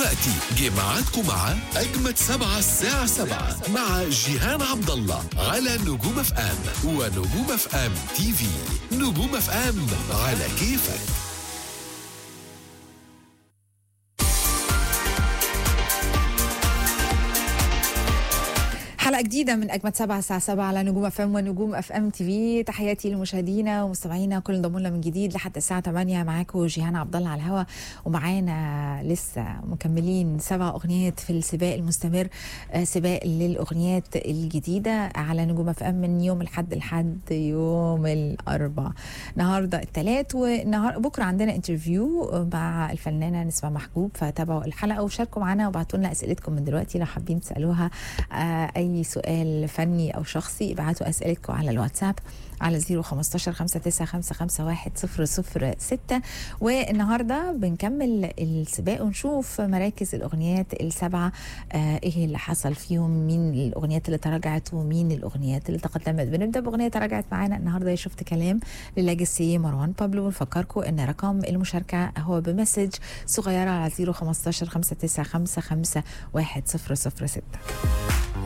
دلوقتي جه ميعادكم مع أجمد سبعة الساعة سبعة مع جيهان عبد الله على نجوم اف ام ونجوم اف ام تي في نجوم اف ام على كيفك حلقة جديدة من أجمد سبعة الساعة سبعة على نجوم اف ام ونجوم اف ام تي في تحياتي لمشاهدينا ومستمعينا كل انضموا لنا من جديد لحد الساعة 8 معاكم جيهان عبد الله على الهوا ومعانا لسه مكملين سبع أغنيات في السباق المستمر آه، سباق للأغنيات الجديدة على نجوم اف ام من يوم الحد لحد يوم الأربع النهاردة الثلاث ونهار بكرة عندنا انترفيو مع الفنانة نسمة محجوب فتابعوا الحلقة وشاركوا معنا وابعتوا لنا أسئلتكم من دلوقتي لو حابين تسألوها آه، اي سؤال فني او شخصي ابعتوا اسئلتكم على الواتساب على 015 59 ستة والنهارده بنكمل السباق ونشوف مراكز الاغنيات السبعه آه ايه اللي حصل فيهم مين الاغنيات اللي تراجعت ومين الاغنيات اللي تقدمت بنبدا باغنيه تراجعت معانا النهارده شفت كلام للاجسي مروان بابلو ونفكركم ان رقم المشاركه هو بمسج صغيره على 015 59 ستة